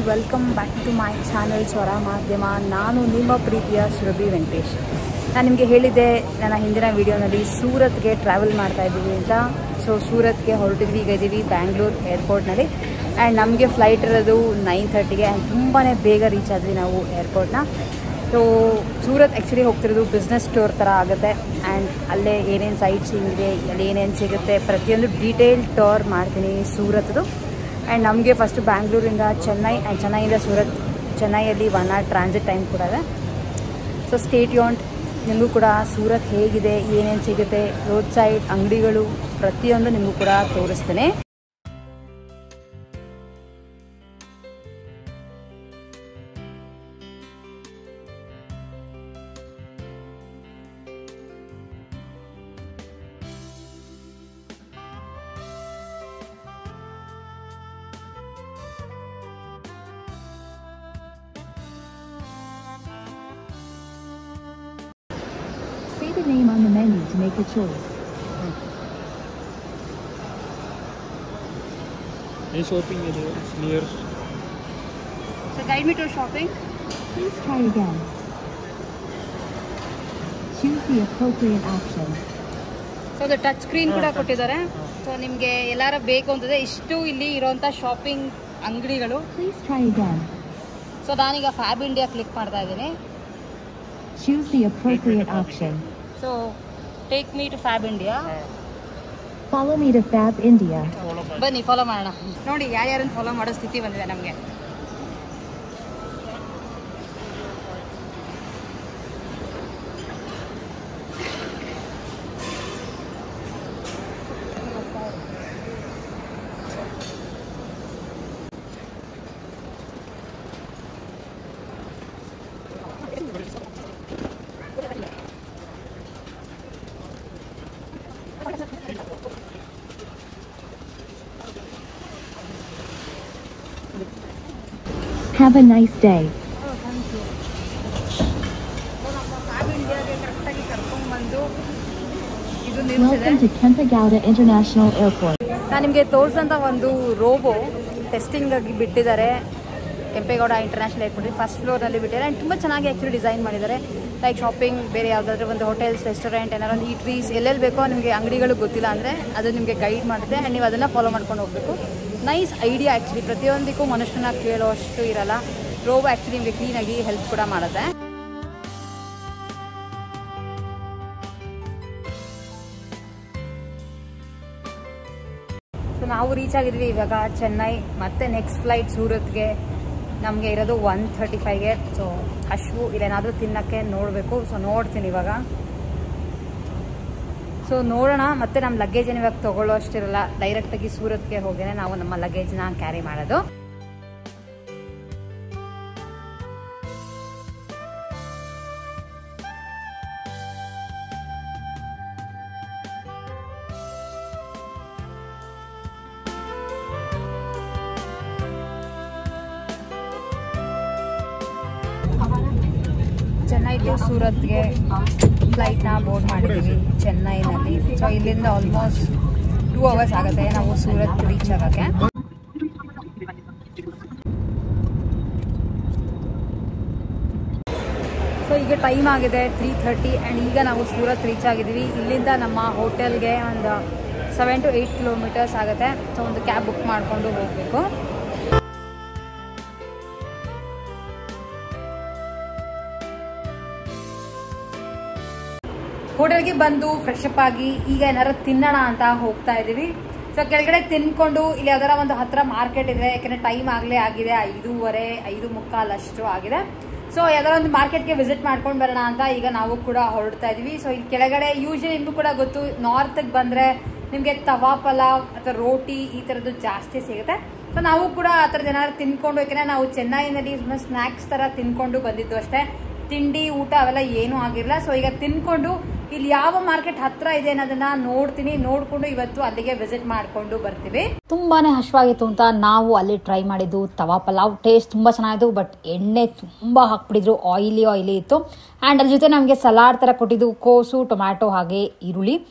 Welcome back to my channel ಸ್ವರ ಮಾಧ್ಯಮ ನಾನು ನಿಮ್ಮ ಪ್ರೀತಿಯ ಸುರಭಿ ವೆಂಕಟೇಶ್ ನಾನು ನಿಮಗೆ ಹೇಳಿದ್ದೆ ನನ್ನ ಹಿಂದಿನ ವಿಡಿಯೋನಲ್ಲಿ ಸೂರತ್ಗೆ ಟ್ರಾವೆಲ್ ಮಾಡ್ತಾ ಇದ್ದೀವಿ ಅಂತ ಸೊ ಸೂರತ್ಗೆ ಹೊರಟಿದ್ವಿ ಈಗ ಇದ್ದೀವಿ ಬ್ಯಾಂಗ್ಳೂರ್ ಏರ್ಪೋರ್ಟ್ನಲ್ಲಿ ಆ್ಯಂಡ್ ನಮಗೆ ಫ್ಲೈಟ್ ಇರೋದು ನೈನ್ ಥರ್ಟಿಗೆ ಆ್ಯಂಡ್ ತುಂಬಾ ಬೇಗ ರೀಚ್ ಆದ್ವಿ ನಾವು ಏರ್ಪೋರ್ಟ್ನ ಸೊ ಸೂರತ್ ಆ್ಯಕ್ಚುಲಿ ಹೋಗ್ತಿರೋದು ಬಿಸ್ನೆಸ್ ಟೂರ್ ಥರ ಆಗುತ್ತೆ ಆ್ಯಂಡ್ ಅಲ್ಲೇ ಏನೇನು ಸೈಟ್ ಸೀಯಿಂಗ್ ಅಲ್ಲಿ ಏನೇನು ಸಿಗುತ್ತೆ ಪ್ರತಿಯೊಂದು ಡೀಟೇಲ್ ಟೂರ್ ಮಾಡ್ತೀನಿ ಸೂರತ್ದು ಆ್ಯಂಡ್ ನಮಗೆ ಫಸ್ಟು ಬ್ಯಾಂಗ್ಳೂರಿಂದ ಚೆನ್ನೈ ಆ್ಯಂಡ್ ಚೆನ್ನೈಯಿಂದ ಸೂರತ್ ಚೆನ್ನೈಯಲ್ಲಿ ಒನ್ ಅವರ್ ಟ್ರಾನ್ಸಿಟ್ ಟೈಮ್ ಕೂಡ ಇದೆ ಸೊ ಸ್ಟೇಟ್ ಯೋಂಟ್ ನಿಮಗೂ ಕೂಡ ಸೂರತ್ ಹೇಗಿದೆ ಏನೇನು ಸಿಗುತ್ತೆ ರೋಡ್ ಸೈಡ್ ಅಂಗಡಿಗಳು ಪ್ರತಿಯೊಂದು ನಿಮಗೂ ಕೂಡ ತೋರಿಸ್ತೇನೆ Say the name on the menu to make a choice. Any shopping area is near so guide me to shopping Please try again. Choose the appropriate option. So ಅದು ಟಚ್ ಸ್ಕ್ರೀನ್ ಕೂಡ ಕೊಟ್ಟಿದ್ದಾರೆ so ನಿಮಗೆ ಎಲ್ಲಾರ ಬೇಕು ಅಂತಂದರೆ ಇಷ್ಟು ಇಲ್ಲಿ ಇರೋಂಥ ಶಾಪಿಂಗ್ ಅಂಗಡಿಗಳು Please try again. ಸೊ ನಾನೀಗ ಫ್ಯಾಬ್ ಇಂಡಿಯಾ ಕ್ಲಿಕ್ ಮಾಡ್ತಾ ಇದ್ದೀನಿ Choose the appropriate option. So take me to Fab India Follow me to Fab India. ಬನ್ನಿ ಫಾಲೋ ಮಾಡೋಣ ನೋಡಿ ಯಾರ್ಯಾರನ್ನು ಫಾಲೋ ಮಾಡೋ ಸ್ಥಿತಿ ಬಂದಿದೆ ನಮಗೆ Have a nice day. Fab ಇಂಡಿಯಾಗೆ ಕರೆಕ್ಟಾಗಿ ಕರ್ಕೊಂಡ್ಬಂದು ಇದು ನಿಲ್ಸಿದೆ Welcome to Kempegowda International Airport. ನಾನು ನಿಮಗೆ ತೋರಿಸಿದಂಥ ಒಂದು ರೋಬೋ ಟೆಸ್ಟಿಂಗ್ ಆಗಿ ಬಿಟ್ಟಿದ್ದಾರೆ ಕೆಂಪೇಗೌಡ ಇಂಟರ್ನ್ಯಾಷನಲ್ ಏರ್ಪೋರ್ಟ್ ಫಸ್ಟ್ ಫ್ಲೋರ್ನಲ್ಲಿ ಬಿಟ್ಟಿದ್ದಾರೆ ಆ್ಯಂಡ್ ತುಂಬ ಚೆನ್ನಾಗಿ ಆ್ಯಕ್ಚುಲಿ ಡಿಸೈನ್ ಮಾಡಿದ್ದಾರೆ ಲೈಕ್ ಶಾಪಿಂಗ್ ಬೇರೆ ಯಾವುದಾದ್ರೂ ಒಂದು ಹೋಟೆಲ್ಸ್ ರೆಸ್ಟೋರೆಂಟ್ ಏನಾದ್ರು ಒಂದು ಈಟ್ರೀಸ್ ಎಲ್ಲೆಲ್ಲಿ ಬೇಕೋ ನಿಮಗೆ ಅಂಗಡಿಗಳು ಗೊತ್ತಿಲ್ಲ ಅಂದರೆ ಅದು ನಿಮಗೆ ಗೈಡ್ ಮಾಡುತ್ತೆ ಆ್ಯಂಡ್ ನೀವು ಅದನ್ನು ಫಾಲೋ ಮಾಡ್ಕೊಂಡು ಹೋಗಬೇಕು ನೈಸ್ ಐಡಿಯಾ ಆ್ಯಕ್ಚುಲಿ ಪ್ರತಿಯೊಂದಕ್ಕೂ ಮನುಷ್ಯನ ಕೇಳೋ ಅಷ್ಟು ಇರಲ್ಲ ರೋಬೋ ಆ್ಯಕ್ಚುಲಿ ನಿಮಗೆ ಕ್ಲೀನಾಗಿ ಹೆಲ್ಪ್ ಕೂಡ ಮಾಡುತ್ತೆ ಸೊ ನಾವು ರೀಚ್ ಆಗಿದ್ವಿ ಇವಾಗ ಚೆನ್ನೈ ಮತ್ತೆ ನೆಕ್ಸ್ಟ್ ಫ್ಲೈಟ್ ಸೂರತ್ಗೆ ನಮಗೆ ಇರೋದು ಒನ್ ಥರ್ಟಿ ಫೈವ್ಗೆ ಸೊ ಹಶ್ವು ಇಲ್ಲೇನಾದರೂ ತಿನ್ನಕ್ಕೆ ನೋಡಬೇಕು ಸೊ ನೋಡ್ತೀನಿ ಇವಾಗ ಸೊ ನೋಡೋಣ ಮತ್ತೆ ನಮ್ಮ ಲಗೇಜನ್ನು ಇವಾಗ ತೊಗೊಳ್ಳೋ ಅಷ್ಟಿರಲ್ಲ ಡೈರೆಕ್ಟಾಗಿ ಸೂರತ್ಗೆ ಹೋಗೇನೆ ನಾವು ನಮ್ಮ ಲಗೇಜ್ನ ಕ್ಯಾರಿ ಮಾಡೋದು ಚೆನ್ನೈ ಟು ಸೂರತ್ಗೆ ಫ್ಲೈಟ್ನ ಬೋರ್ಡ್ ಮಾಡಿದ್ದೀವಿ ಚೆನ್ನೈನಲ್ಲಿ ಸೊ ಇಲ್ಲಿಂದ ಆಲ್ಮೋಸ್ಟ್ ಟೂ ಅವರ್ಸ್ ಆಗುತ್ತೆ ನಾವು ಸೂರತ್ ರೀಚ್ ಆಗೋಕ್ಕೆ ಸೊ ಈಗ ಟೈಮ್ ಆಗಿದೆ ತ್ರೀ ಥರ್ಟಿ ಆ್ಯಂಡ್ ಈಗ ನಾವು ಸೂರತ್ ರೀಚ್ ಆಗಿದ್ದೀವಿ ಇಲ್ಲಿಂದ ನಮ್ಮ ಹೋಟೆಲ್ಗೆ ಒಂದು ಸೆವೆನ್ ಟು ಏಯ್ಟ್ ಕಿಲೋಮೀಟರ್ಸ್ ಆಗುತ್ತೆ ಸೊ ಒಂದು ಕ್ಯಾಬ್ ಬುಕ್ ಮಾಡಿಕೊಂಡು ಹೋಗಬೇಕು ಹೋಟೆಲ್ಗೆ ಬಂದು ಫ್ರೆಶ್ ಅಪ್ ಆಗಿ ಈಗ ಏನಾರು ತಿನ್ನೋಣ ಅಂತ ಹೋಗ್ತಾ ಇದ್ದೀವಿ ಸೊ ಕೆಳಗಡೆ ತಿನ್ಕೊಂಡು ಇಲ್ಲಿ ಯಾವ್ದಾರ ಒಂದು ಹತ್ರ ಮಾರ್ಕೆಟ್ ಇದೆ ಯಾಕಂದ್ರೆ ಟೈಮ್ ಆಗಲೇ ಆಗಿದೆ ಐದೂವರೆ ಐದು ಮುಕ್ಕಾಲು ಅಷ್ಟು ಆಗಿದೆ ಸೊ ಯಾವ್ದಾರ ಒಂದು ಮಾರ್ಕೆಟ್ಗೆ ವಿಸಿಟ್ ಮಾಡ್ಕೊಂಡು ಬರೋಣ ಅಂತ ಈಗ ನಾವು ಕೂಡ ಹೊರಡ್ತಾ ಇದೀವಿ ಸೊ ಇಲ್ಲಿ ಕೆಳಗಡೆ ಯೂಶಲಿ ನಿಮಗೂ ಕೂಡ ಗೊತ್ತು ನಾರ್ತ್ಗೆ ಬಂದರೆ ನಿಮಗೆ ತವಾ ಪಲಾವ್ ಅಥವಾ ರೋಟಿ ಈ ಥರದ್ದು ಜಾಸ್ತಿ ಸಿಗುತ್ತೆ ಸೊ ನಾವು ಕೂಡ ಆ ಥರದ್ದು ಏನಾದ್ರು ತಿನ್ಕೊಂಡು ಯಾಕಂದ್ರೆ ನಾವು ಚೆನ್ನೈನಲ್ಲಿ ಸುಮ್ಮನೆ ಸ್ನ್ಯಾಕ್ಸ್ ಥರ ತಿನ್ಕೊಂಡು ಬಂದಿದ್ದು ಅಷ್ಟೇ ತಿಂಡಿ ಊಟ ಅವೆಲ್ಲ ಏನೂ ಆಗಿರಲಿಲ್ಲ ಸೊ ಈಗ ತಿನ್ಕೊಂಡು ಇಲ್ಲಿ ಯಾವ ಮಾರ್ಕೆಟ್ ಹತ್ರ ಇದೆ ಅನ್ನೋದನ್ನ ನೋಡ್ತೀನಿ ನೋಡ್ಕೊಂಡು ಇವತ್ತು ಅಲ್ಲಿಗೆ ವಿಸಿಟ್ ಮಾಡ್ಕೊಂಡು ಬರ್ತೀವಿ ತುಂಬಾನೇ ಹಶ್ವಾಗಿತ್ತು ಅಂತ ನಾವು ಅಲ್ಲಿ ಟ್ರೈ ಮಾಡಿದ್ದು ತವಾ ಪಲಾವ್ ಟೇಸ್ಟ್ ತುಂಬ ಚೆನ್ನಾಗಿತ್ತು ಬಟ್ ಎಣ್ಣೆ ತುಂಬ ಹಾಕ್ಬಿಟ್ಟಿದ್ರು ಆಯಿಲಿ ಆಯಿಲಿ ಇತ್ತು ಆ್ಯಂಡ್ ಅದ್ರ ಜೊತೆ ನಮಗೆ ಸಲಾಡ್ ಥರ ಕೊಟ್ಟಿದ್ದು ಕೋಸು ಟೊಮ್ಯಾಟೊ ಹಾಗೆ ಈರುಳ್ಳಿ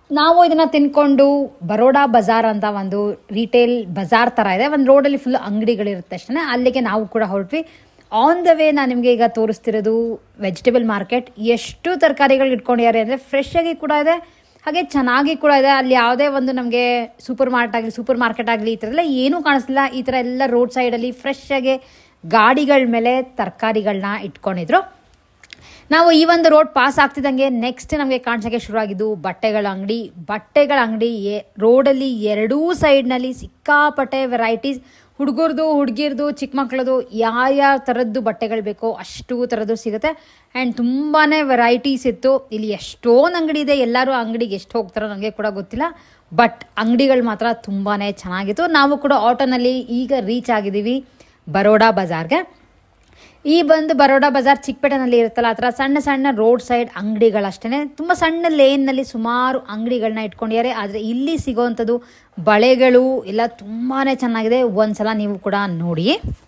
ನಾವು ಇದನ್ನ ತಿನ್ಕೊಂಡು ಬರೋಡಾ ಬಜಾರ್ ಅಂತ ಒಂದು ರಿಟೇಲ್ ಬಜಾರ್ ಥರ ಇದೆ ಒಂದು ರೋಡಲ್ಲಿ ಫುಲ್ ಅಂಗಡಿಗಳಿರುತ್ತೆ ಅಷ್ಟೇ ಅಲ್ಲಿಗೆ ನಾವು ಕೂಡ ಹೊರಟ್ವಿ ಆನ್ ದ ವೇ ನಾನು ನಿಮಗೆ ಈಗ ತೋರಿಸ್ತಿರೋದು ವೆಜಿಟೇಬಲ್ ಮಾರ್ಕೆಟ್ ಎಷ್ಟು ತರಕಾರಿಗಳು ಇಟ್ಕೊಂಡಿದ್ದಾರೆ ಅಂದರೆ ಫ್ರೆಶ್ ಆಗಿ ಕೂಡ ಇದೆ ಹಾಗೆ ಚೆನ್ನಾಗಿ ಕೂಡ ಇದೆ ಅಲ್ಲಿ ಯಾವುದೇ ಒಂದು ನಮಗೆ ಸೂಪರ್ ಮಾರ್ಟ್ ಆಗಲಿ ಸೂಪರ್ ಮಾರ್ಕೆಟ್ ಆಗಲಿ ಈ ಥರ ಎಲ್ಲ ಏನೂ ಕಾಣಿಸ್ತಿಲ್ಲ ಈ ಥರ ಎಲ್ಲ ರೋಡ್ ಸೈಡಲ್ಲಿ ಫ್ರೆಶ್ ಆಗಿ ಗಾಡಿಗಳ ಮೇಲೆ ತರಕಾರಿಗಳನ್ನ ಇಟ್ಕೊಂಡಿದ್ರು ನಾವು ಈ ಒಂದು ರೋಡ್ ಪಾಸ್ ಆಗ್ತಿದ್ದಂಗೆ ನೆಕ್ಸ್ಟ್ ನಮಗೆ ಕಾಣಿಸೋಕ್ಕೆ ಶುರುವಾಗಿದ್ದು ಬಟ್ಟೆಗಳ ಅಂಗಡಿ ಬಟ್ಟೆಗಳ ಅಂಗಡಿ ರೋಡಲ್ಲಿ ಎರಡೂ ಸೈಡ್ನಲ್ಲಿ ಸಿಕ್ಕಾಪಟ್ಟೆ ವೆರೈಟೀಸ್ ಹುಡುಗರದು ಹುಡುಗಿರ್ದು ಚಿಕ್ಕ ಮಕ್ಕಳದು ಯಾವ್ಯಾವ ಥರದ್ದು ಬಟ್ಟೆಗಳು ಬೇಕೋ ಅಷ್ಟು ಥರದ್ದು ಸಿಗುತ್ತೆ ಆ್ಯಂಡ್ ತುಂಬಾ ವೆರೈಟೀಸ್ ಇತ್ತು ಇಲ್ಲಿ ಎಷ್ಟೊಂದು ಅಂಗಡಿ ಇದೆ ಎಲ್ಲರೂ ಅಂಗಡಿಗೆ ಎಷ್ಟು ಹೋಗ್ತಾರೋ ನನಗೆ ಕೂಡ ಗೊತ್ತಿಲ್ಲ ಬಟ್ ಅಂಗಡಿಗಳು ಮಾತ್ರ ತುಂಬಾ ಚೆನ್ನಾಗಿತ್ತು ನಾವು ಕೂಡ ಆಟೋನಲ್ಲಿ ಈಗ ರೀಚ್ ಆಗಿದ್ದೀವಿ ಬರೋಡಾ ಬಜಾರ್ಗೆ ಈ ಬಂದು ಬರೋಡಾ ಬಜಾರ್ ಚಿಕ್ಕಪೇಟೆನಲ್ಲಿ ಇರುತ್ತಲ್ಲ ಆ ಥರ ಸಣ್ಣ ಸಣ್ಣ ರೋಡ್ ಸೈಡ್ ಅಂಗಡಿಗಳಷ್ಟೇ ತುಂಬ ಸಣ್ಣ ಲೇನ್ನಲ್ಲಿ ಸುಮಾರು ಅಂಗಡಿಗಳನ್ನ ಇಟ್ಕೊಂಡಿದ್ದಾರೆ ಆದರೆ ಇಲ್ಲಿ ಸಿಗೋವಂಥದ್ದು ಬಳೆಗಳು ಎಲ್ಲ ತುಂಬಾ ಚೆನ್ನಾಗಿದೆ ಒಂದ್ಸಲ ನೀವು ಕೂಡ ನೋಡಿ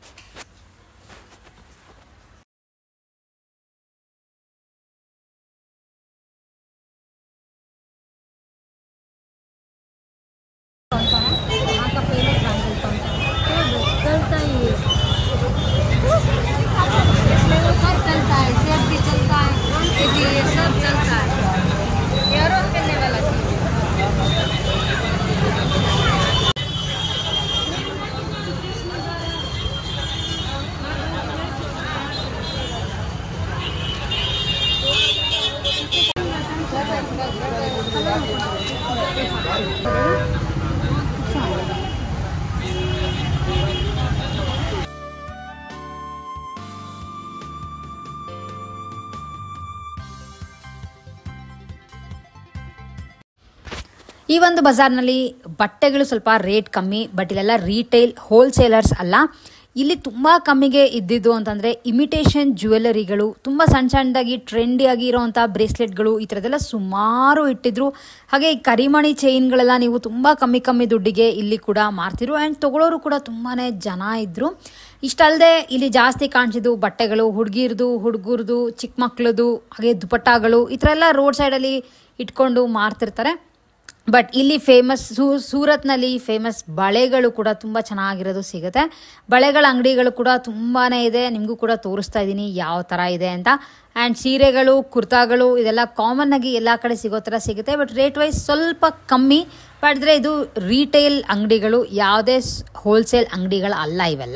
ಈ ಒಂದು ಬಜಾರ್ನಲ್ಲಿ ಬಟ್ಟೆಗಳು ಸ್ವಲ್ಪ ರೇಟ್ ಕಮ್ಮಿ ಬಟ್ ಇಲ್ಲೆಲ್ಲ ರೀಟೇಲ್ ಹೋಲ್ಸೇಲರ್ಸ್ ಅಲ್ಲ ಇಲ್ಲಿ ತುಂಬ ಕಮ್ಮಿಗೆ ಇದ್ದಿದ್ದು ಅಂತಂದರೆ ಇಮಿಟೇಷನ್ ಜ್ಯುವೆಲರಿಗಳು ತುಂಬ ಸಣ್ಣ ಸಣ್ಣದಾಗಿ ಟ್ರೆಂಡಿಯಾಗಿ ಇರೋವಂಥ ಬ್ರೇಸ್ಲೆಟ್ಗಳು ಈ ಥರದ್ದೆಲ್ಲ ಸುಮಾರು ಇಟ್ಟಿದ್ರು ಹಾಗೆ ಈ ಕರಿಮಣಿ ಚೈನ್ಗಳೆಲ್ಲ ನೀವು ತುಂಬ ಕಮ್ಮಿ ಕಮ್ಮಿ ದುಡ್ಡಿಗೆ ಇಲ್ಲಿ ಕೂಡ ಮಾರ್ತಿದ್ರು ಆ್ಯಂಡ್ ತೊಗೊಳೋರು ಕೂಡ ತುಂಬಾ ಜನ ಇದ್ದರು ಇಷ್ಟಲ್ಲದೆ ಇಲ್ಲಿ ಜಾಸ್ತಿ ಕಾಣಿಸಿದ್ದು ಬಟ್ಟೆಗಳು ಹುಡುಗಿರ್ದು ಹುಡುಗರ್ದು ಚಿಕ್ಕ ಮಕ್ಳದು ಹಾಗೆ ದುಪಟ್ಟಾಗಳು ಈ ಥರ ಎಲ್ಲ ರೋಡ್ ಸೈಡಲ್ಲಿ ಇಟ್ಕೊಂಡು ಮಾರ್ತಿರ್ತಾರೆ ಬಟ್ ಇಲ್ಲಿ ಫೇಮಸ್ ಸೂ ಸೂರತ್ನಲ್ಲಿ ಫೇಮಸ್ ಬಳೆಗಳು ಕೂಡ ತುಂಬ ಚೆನ್ನಾಗಿರೋದು ಸಿಗುತ್ತೆ ಬಳೆಗಳ ಅಂಗಡಿಗಳು ಕೂಡ ತುಂಬಾ ಇದೆ ನಿಮಗೂ ಕೂಡ ತೋರಿಸ್ತಾ ಇದ್ದೀನಿ ಯಾವ ಥರ ಇದೆ ಅಂತ ಆ್ಯಂಡ್ ಸೀರೆಗಳು ಕುರ್ತಾಗಳು ಇದೆಲ್ಲ ಕಾಮನ್ ಆಗಿ ಎಲ್ಲ ಕಡೆ ಸಿಗೋ ಥರ ಸಿಗುತ್ತೆ ಬಟ್ ರೇಟ್ ವೈಸ್ ಸ್ವಲ್ಪ ಕಮ್ಮಿ ಮಾಡಿದ್ರೆ ಇದು ರೀಟೇಲ್ ಅಂಗಡಿಗಳು ಯಾವುದೇ ಹೋಲ್ಸೇಲ್ ಅಂಗಡಿಗಳು ಅಲ್ಲ ಇವೆಲ್ಲ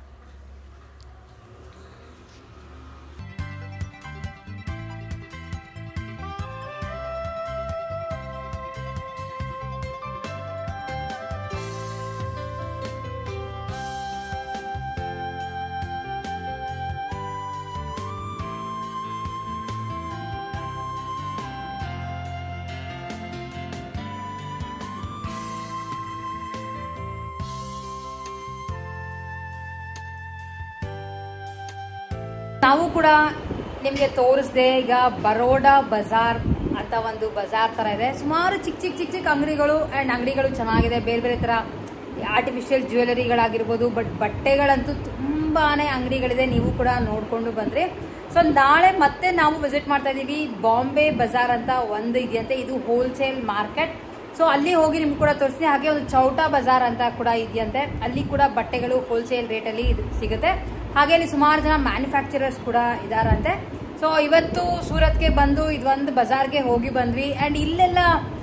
ನಾವು ಕೂಡ ನಿಮಗೆ ತೋರಿಸ್ದೆ ಈಗ ಬರೋಡಾ ಬಜಾರ್ ಅಂತ ಒಂದು ಬಜಾರ್ ತರ ಇದೆ ಸುಮಾರು ಚಿಕ್ಕ ಚಿಕ್ಕ ಚಿಕ್ಕ ಚಿಕ್ಕ ಅಂಗಡಿಗಳು ಅಂಡ್ ಅಂಗಡಿಗಳು ಚೆನ್ನಾಗಿದೆ ಬೇರೆ ಬೇರೆ ತರ ಆರ್ಟಿಫಿಷಿಯಲ್ ಜ್ಯುವೆಲರಿಗಳಾಗಿರ್ಬೋದು ಬಟ್ ಬಟ್ಟೆಗಳಂತೂ ತುಂಬಾನೇ ಅಂಗಡಿಗಳಿದೆ ನೀವು ಕೂಡ ನೋಡ್ಕೊಂಡು ಬಂದ್ರೆ ಸೊ ನಾಳೆ ಮತ್ತೆ ನಾವು ವಿಸಿಟ್ ಮಾಡ್ತಾ ಇದೀವಿ ಬಾಂಬೆ ಬಜಾರ್ ಅಂತ ಒಂದು ಇದೆಯಂತೆ ಇದು ಹೋಲ್ಸೇಲ್ ಮಾರ್ಕೆಟ್ ಸೊ ಅಲ್ಲಿ ಹೋಗಿ ನಿಮ್ಗೆ ಕೂಡ ತೋರಿಸ್ತೀನಿ ಹಾಗೆ ಒಂದು ಚೌಟಾ ಬಜಾರ್ ಅಂತ ಕೂಡ ಇದೆಯಂತೆ ಅಲ್ಲಿ ಕೂಡ ಬಟ್ಟೆಗಳು ಹೋಲ್ಸೇಲ್ ರೇಟಲ್ಲಿ ಇದು ಸಿಗುತ್ತೆ ಹಾಗೆ ಅಲ್ಲಿ ಸುಮಾರು ಜನ ಮ್ಯಾನುಫ್ಯಾಕ್ಚರರ್ಸ್ ಕೂಡ ಇದಾರಂತೆ ಸೊ ಇವತ್ತು ಸೂರತ್ಗೆ ಬಂದು ಇದೊಂದು ಬಜಾರ್ಗೆ ಹೋಗಿ ಬಂದ್ವಿ ಆ್ಯಂಡ್ ಇಲ್ಲೆಲ್ಲ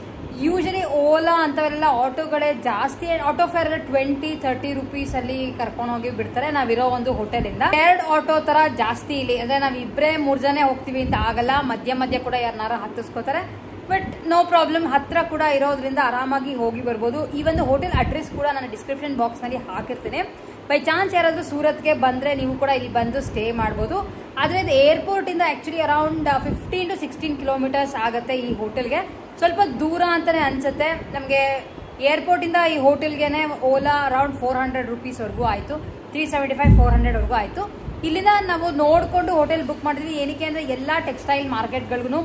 ಯೂಶಲಿ ಓಲಾ ಅಂತವೆಲ್ಲ ಆಟೋಗಳೇ ಜಾಸ್ತಿ ಆಟೋ ಫೇರ್ ಎಲ್ಲ ಟ್ವೆಂಟಿ ತರ್ಟಿ ರುಪೀಸ್ ಅಲ್ಲಿ ಕರ್ಕೊಂಡು ಹೋಗಿ ಬಿಡ್ತಾರೆ ನಾವಿರೋ ಒಂದು ಹೋಟೆಲ್ ಇಂದ ಎರಡು ಆಟೋ ತರ ಜಾಸ್ತಿ ಇಲ್ಲಿ ಅಂದ್ರೆ ನಾವ್ ಇಬ್ರೇ ಮೂರ್ ಜನ ಹೋಗ್ತೀವಿ ಅಂತ ಆಗಲ್ಲ ಮಧ್ಯ ಮಧ್ಯ ಕೂಡ ಯಾರನ್ನಾರ ಹತ್ತಿಸ್ಕೋತಾರೆ ಬಟ್ ನೋ ಪ್ರಾಬ್ಲಮ್ ಹತ್ರ ಕೂಡ ಇರೋದ್ರಿಂದ ಆರಾಮಾಗಿ ಹೋಗಿ ಬರ್ಬೋದು ಈ ಒಂದು ಹೋಟೆಲ್ ಅಡ್ರೆಸ್ ಕೂಡ ನಾನು ಡಿಸ್ಕ್ರಿಪ್ಷನ್ ಬಾಕ್ಸ್ ನಲ್ಲಿ ಹಾಕಿರ್ತೀನಿ ಬೈ ಚಾನ್ಸ್ ಯಾರಾದ್ರೂ ಸೂರತ್ಗೆ ಬಂದ್ರೆ ನೀವು ಕೂಡ ಇಲ್ಲಿ ಬಂದು ಸ್ಟೇ ಮಾಡ್ಬೋದು ಆದ್ರೆ ಇದು ಏರ್ಪೋರ್ಟ್ ಇಂದ actually around fifteen to sixteen kilometres ಆಗುತ್ತೆ ಈ ಹೋಟೆಲ್ಗೆ ಸ್ವಲ್ಪ ದೂರ ಅಂತಾನೆ ಅನ್ಸುತ್ತೆ ನಮಗೆ ಏರ್ಪೋರ್ಟ್ ಇಂದ ಈ ಹೋಟೆಲ್ಗೆನೆ ಓಲಾ ಅರೌಂಡ್ ಫೋರ್ ಹಂಡ್ರೆಡ್ ರುಪೀಸ್ವರೆಗೂ ಆಯಿತು ತ್ರೀ ಸೆವೆಂಟಿ ಫೈವ್ ಫೋರ್ ಹಂಡ್ರೆಡ್ವರೆಗೂ ಆಯಿತು ಇಲ್ಲಿಂದ ನಾವು ನೋಡಿಕೊಂಡು ಹೋಟೆಲ್ ಬುಕ್ ಮಾಡಿದ್ವಿ ಏನಕ್ಕೆ ಅಂದರೆ ಎಲ್ಲ ಟೆಕ್ಸ್ಟೈಲ್ ಮಾರ್ಕೆಟ್ಗಳಿಗೂ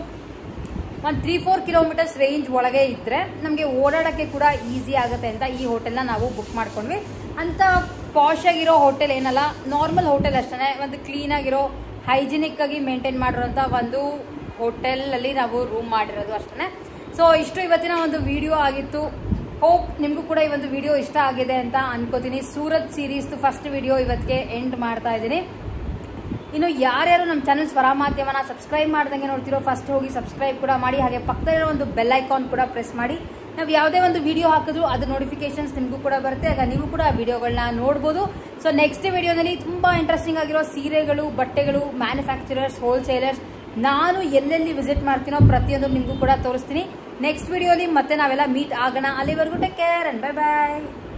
ಒಂದು ತ್ರೀ ಫೋರ್ ಕಿಲೋಮೀಟರ್ಸ್ ರೇಂಜ್ ಒಳಗೆ ಇದ್ರೆ ನಮಗೆ ಓಡಾಡೋಕ್ಕೆ ಕೂಡ ಈಸಿ ಆಗುತ್ತೆ ಅಂತ ಈ ಹೋಟೆಲ್ನ ನಾವು ಬುಕ್ ಮಾಡ್ಕೊಂಡ್ವಿ ಅಂತ ಪಾಶ್ ಆಗಿರೋ ಹೋಟೆಲ್ ಏನಲ್ಲ ನಾರ್ಮಲ್ ಹೋಟೆಲ್ ಅಷ್ಟೇ ಒಂದು ಕ್ಲೀನ್ ಆಗಿರೋ ಹೈಜಿನಿಕ್ ಆಗಿ ಮೇಂಟೈನ್ ಮಾಡಿರೋಂಥ ಒಂದು ಹೋಟೆಲ್ ಅಲ್ಲಿ ನಾವು ರೂಮ್ ಮಾಡಿರೋದು ಅಷ್ಟೇ ಸೊ ಇಷ್ಟು ಇವತ್ತಿನ ಒಂದು ವಿಡಿಯೋ ಆಗಿತ್ತು ಹೋಪ್ ನಿಮಗೂ ಕೂಡ ಈ ಒಂದು ವಿಡಿಯೋ ಇಷ್ಟ ಆಗಿದೆ ಅಂತ ಅನ್ಕೋತೀನಿ ಸೂರತ್ ಸೀರೀಸ್ ಫಸ್ಟ್ ವಿಡಿಯೋ ಇವತ್ತಿಗೆ ಎಂಡ್ ಮಾಡ್ತಾ ಇದ್ದೀನಿ ಇನ್ನು ಯಾರ್ಯಾರು ನಮ್ಮ ಚಾನಲ್ ಸ್ವರ ಮಾಧ್ಯಮನ ಸಬ್ಸ್ಕ್ರೈಬ್ ಮಾಡ್ದಂಗೆ ನೋಡ್ತಿರೋ ಫಸ್ಟ್ ಹೋಗಿ ಸಬ್ಸ್ಕ್ರೈಬ್ ಕೂಡ ಮಾಡಿ ಹಾಗೆ ಪಕ್ಕದಲ್ಲಿರೋ ಒಂದು ಬೆಲ್ ಐಕಾನ್ ಕೂಡ ಪ್ರೆಸ್ ಮಾಡಿ ನಾವು ಯಾವುದೇ ಒಂದು ವಿಡಿಯೋ ಹಾಕಿದ್ರು ಅದು ನೋಟಿಫಿಕೇಶನ್ಸ್ ನಿಮಗೂ ಕೂಡ ಬರುತ್ತೆ ಆಗ ನೀವು ಕೂಡ ಆ ವಿಡಿಯೋಗಳನ್ನ ನೋಡ್ಬೋದು ಸೊ ನೆಕ್ಸ್ಟ್ ವಿಡಿಯೋದಲ್ಲಿ ತುಂಬ ಇಂಟ್ರೆಸ್ಟಿಂಗ್ ಆಗಿರೋ ಸೀರೆಗಳು ಬಟ್ಟೆಗಳು ಮ್ಯಾನುಫ್ಯಾಕ್ಚರರ್ಸ್ ಹೋಲ್ಸೇಲರ್ಸ್ ನಾನು ಎಲ್ಲೆಲ್ಲಿ ವಿಸಿಟ್ ಮಾಡ್ತೀನೋ ಪ್ರತಿಯೊಂದು ನಿಮಗೂ ಕೂಡ ತೋರಿಸ್ತೀನಿ ನೆಕ್ಸ್ಟ್ ವಿಡಿಯೋಲಿ ಮತ್ತೆ ನಾವೆಲ್ಲ ಮೀಟ್ ಆಗೋಣ ಅಲ್ಲಿವರೆಗೂ take care and bye bye